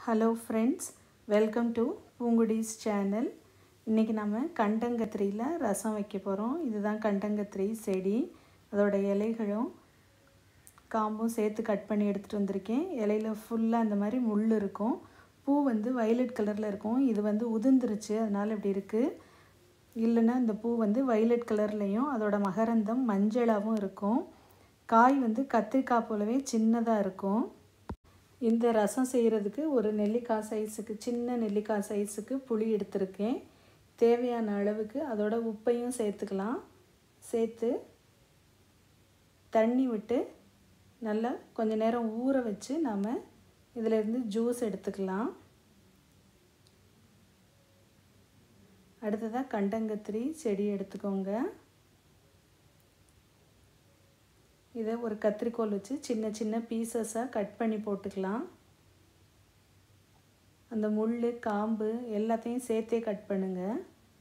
hello friends welcome to Poongudi's channel இன்றைக்கி நம்ம கண்டங்கத்திரியில் ரசம் வைக்க போகிறோம் இதுதான் கண்டங்கத்திரி செடி அதோட இலைகளும் காம்பும் சேர்த்து கட் பண்ணி எடுத்துகிட்டு வந்திருக்கேன் இலையில ஃபுல்லாக அந்த மாதிரி முள் இருக்கும் பூ வந்து வயலட் கலரில் இருக்கும் இது வந்து உதிர்ந்துருச்சு அதனால் இப்படி இருக்குது இல்லைன்னா இந்த பூ வந்து வயலட் கலர்லேயும் அதோட மகரந்தம் மஞ்சளாகவும் இருக்கும் காய் வந்து கத்திரிக்காய் போலவே சின்னதாக இருக்கும் இந்த ரசம் செய்கிறதுக்கு ஒரு நெல்லிக்காய் சைஸுக்கு சின்ன நெல்லிக்காய் சைஸுக்கு புளி எடுத்திருக்கேன் தேவையான அளவுக்கு அதோட உப்பையும் சேர்த்துக்கலாம் சேர்த்து தண்ணி விட்டு நல்லா கொஞ்ச நேரம் ஊற வச்சு நாம் இதிலேருந்து ஜூஸ் எடுத்துக்கலாம் அடுத்ததாக கண்டங்கத்திரி செடி எடுத்துக்கோங்க இதை ஒரு கத்திரிக்கோல் வச்சு சின்ன சின்ன பீசஸாக கட் பண்ணி போட்டுக்கலாம் அந்த முள் காம்பு எல்லாத்தையும் சேர்த்தே கட் பண்ணுங்கள்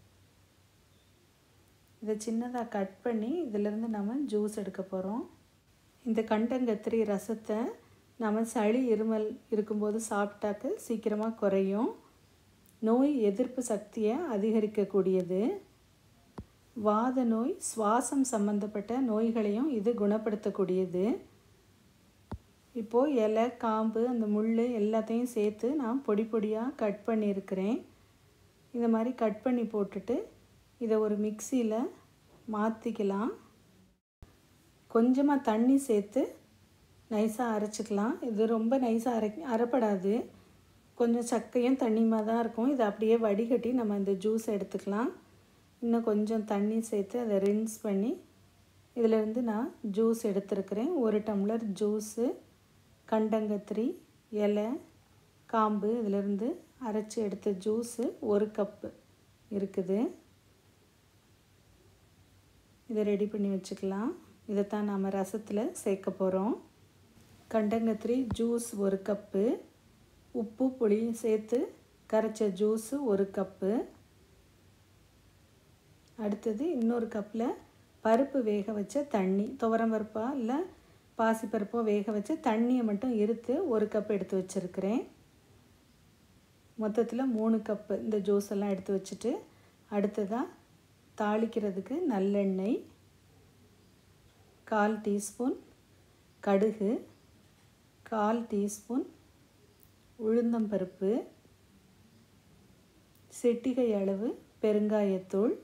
இதை சின்னதாக கட் பண்ணி இதிலேருந்து நம்ம ஜூஸ் எடுக்க போகிறோம் இந்த கண்டங்கத்திரி ரசத்தை நம்ம சளி இருமல் இருக்கும்போது சாப்பிட்டாக்க சீக்கிரமாக குறையும் நோய் எதிர்ப்பு சக்தியை அதிகரிக்கக்கூடியது வாத நோய் சுவாசம் சம்பந்தப்பட்ட நோய்களையும் இது குணப்படுத்தக்கூடியது இப்போது இலை காம்பு அந்த முள் எல்லாத்தையும் சேர்த்து நான் பொடி பொடியாக கட் பண்ணியிருக்கிறேன் இந்த மாதிரி கட் பண்ணி போட்டுட்டு இதை ஒரு மிக்சியில் மாற்றிக்கலாம் கொஞ்சமாக தண்ணி சேர்த்து நைஸாக அரைச்சிக்கலாம் இது ரொம்ப நைஸாக அரை அரைப்படாது கொஞ்சம் சக்கையும் தண்ணியுமாக தான் இருக்கும் இதை அப்படியே வடிகட்டி நம்ம இந்த ஜூஸ் எடுத்துக்கலாம் இன்னும் கொஞ்சம் தண்ணி சேர்த்து அதை ரின்ஸ் பண்ணி இதிலேருந்து நான் ஜூஸ் எடுத்துருக்கிறேன் ஒரு டம்ளர் ஜூஸு கண்டங்கத்திரி இலை காம்பு இதிலேருந்து அரைச்சி எடுத்த ஜூஸு ஒரு கப்பு இருக்குது இதை ரெடி பண்ணி வச்சுக்கலாம் இதைத்தான் நாம் ரசத்தில் சேர்க்க போகிறோம் கண்டங்கத்திரி ஜூஸ் ஒரு கப்பு உப்பு புளியும் சேர்த்து கரைச்ச ஜூஸு ஒரு கப்பு அடுத்தது இன்னொரு கப்பில் பருப்பு வேக வச்ச தண்ணி துவரம் பருப்பா இல்லை பாசிப்பருப்போ வேக வச்ச தண்ணியை மட்டும் இருத்து ஒரு கப் எடுத்து வச்சுருக்கிறேன் மொத்தத்தில் மூணு கப்பு இந்த ஜூஸ் எல்லாம் எடுத்து வச்சுட்டு அடுத்ததாக தாளிக்கிறதுக்கு நல்லெண்ணெய் கால் டீஸ்பூன் கடுகு கால் டீஸ்பூன் உளுந்தம்பருப்பு செட்டிகை அளவு பெருங்காயத்தூள்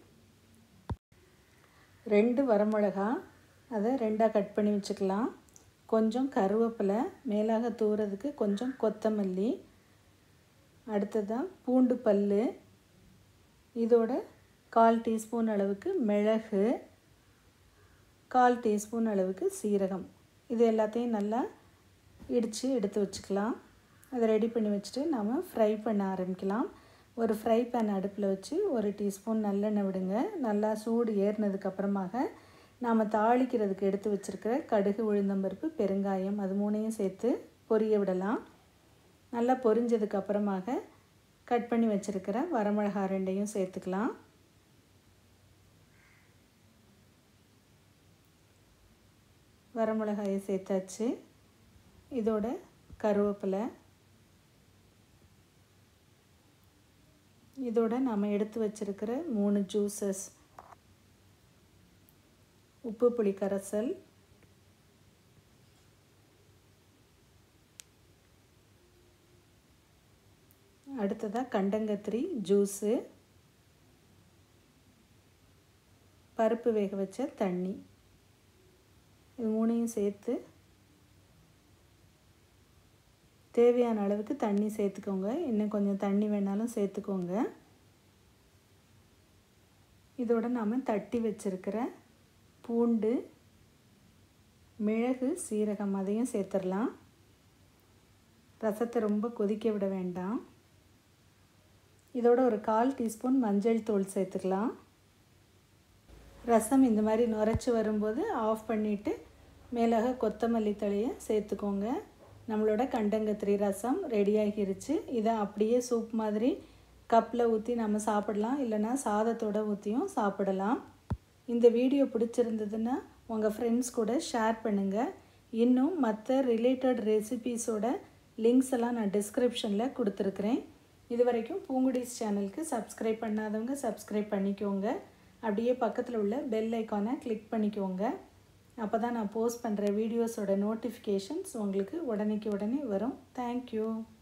ரெண்டு வரமிளகா அதை ரெண்டாக கட் பண்ணி வச்சுக்கலாம் கொஞ்சம் கருவேப்பிலை மேலாக தூறதுக்கு கொஞ்சம் கொத்தமல்லி அடுத்ததாக பூண்டு பல் இதோட கால் டீஸ்பூன் அளவுக்கு மிளகு கால் டீஸ்பூன் அளவுக்கு சீரகம் இது எல்லாத்தையும் நல்லா இடித்து எடுத்து வச்சுக்கலாம் அதை ரெடி பண்ணி வச்சுட்டு நாம் ஃப்ரை பண்ண ஆரம்பிக்கலாம் ஒரு ஃப்ரை பேன் அடுப்பில் வச்சு ஒரு டீஸ்பூன் நல்லெண்ணெய் விடுங்க நல்லா சூடு ஏறினதுக்கப்புறமாக நாம் தாளிக்கிறதுக்கு எடுத்து வச்சுருக்கிற கடுகு உளுந்தம்பருப்பு பெருங்காயம் அது மூணையும் சேர்த்து பொரிய விடலாம் நல்லா பொரிஞ்சதுக்கு அப்புறமாக கட் பண்ணி வச்சுருக்கிற வரமிளகா ரெண்டையும் சேர்த்துக்கலாம் வரமிளகாயை சேர்த்தாச்சு இதோட கருவேப்பிலை இதோட நாம் எடுத்து வச்சுருக்கிற மூணு ஜூஸஸ் உப்பு புளி கரைசல் அடுத்ததாக கண்டங்கத்திரி ஜூஸு பருப்பு வேக வச்ச தண்ணி இது மூணையும் சேர்த்து தேவையான அளவுக்கு தண்ணி சேர்த்துக்கோங்க இன்னும் கொஞ்சம் தண்ணி வேணாலும் சேர்த்துக்கோங்க இதோட நாம் தட்டி வச்சுருக்கிற பூண்டு மிளகு சீரகம் அதையும் சேர்த்துடலாம் ரசத்தை ரொம்ப கொதிக்க விட வேண்டாம் இதோட ஒரு கால் டீஸ்பூன் மஞ்சள் தூள் சேர்த்துக்கலாம் ரசம் இந்த மாதிரி நுரைச்சி வரும்போது ஆஃப் பண்ணிவிட்டு மேலாக கொத்தமல்லி தழையை சேர்த்துக்கோங்க நம்மளோட கண்டங்கத்திரி ரசம் ரெடி ஆகிருச்சு இதை அப்படியே சூப் மாதிரி கப்பில் ஊற்றி நம்ம சாப்பிடலாம் இல்லைனா சாதத்தோடு ஊற்றியும் சாப்பிடலாம் இந்த வீடியோ பிடிச்சிருந்ததுன்னா உங்கள் ஃப்ரெண்ட்ஸ் கூட ஷேர் பண்ணுங்கள் இன்னும் மற்ற ரிலேட்டட் ரெசிபீஸோட லிங்க்ஸ் எல்லாம் நான் டிஸ்கிரிப்ஷனில் கொடுத்துருக்குறேன் இது வரைக்கும் பூங்குடிஸ் சேனலுக்கு சப்ஸ்கிரைப் பண்ணாதவங்க சப்ஸ்கிரைப் பண்ணிக்கோங்க அப்படியே பக்கத்தில் உள்ள பெல் ஐக்கானை கிளிக் பண்ணிக்கோங்க அப்போ தான் நான் போஸ்ட் பண்ணுற வீடியோஸோட நோட்டிஃபிகேஷன்ஸ் உங்களுக்கு உடனேக்கு உடனே வரும் தேங்க்யூ